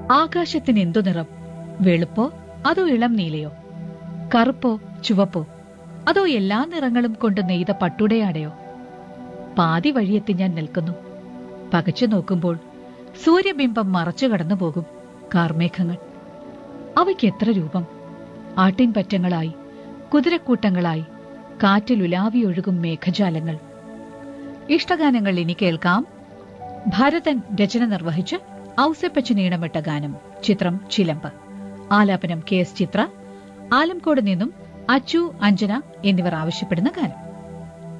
ആകാശത്തിന് എന്തു നിറം വെളുപ്പോ അതോ ഇളം നീലയോ കറുപ്പോ ചുവപ്പോ അതോ എല്ലാ നിറങ്ങളും കൊണ്ട് നെയ്ത പട്ടുടയാടയോ പാതി വഴിയെത്തി ഞാൻ നിൽക്കുന്നു പകച്ചു നോക്കുമ്പോൾ സൂര്യബിംബം മറച്ചു കടന്നു പോകും കാർമേഘങ്ങൾ അവയ്ക്ക് എത്ര രൂപം ആട്ടിൻപറ്റങ്ങളായി കുതിരക്കൂട്ടങ്ങളായി കാറ്റിൽ ഉലാവിയൊഴുകും മേഘജാലങ്ങൾ ഇഷ്ടഗാനങ്ങൾ ഇനി കേൾക്കാം ഭരതൻ രചന നിർവഹിച്ച് ഔസപ്പച്ചു നീണമിട്ട ഗാനം ചിത്രം ചിലമ്പ് ആലാപനം കെ എസ് ചിത്ര ആലംകോട് നിന്നും അച്ചു അഞ്ജന എന്നിവർ ആവശ്യപ്പെടുന്ന ഗാനം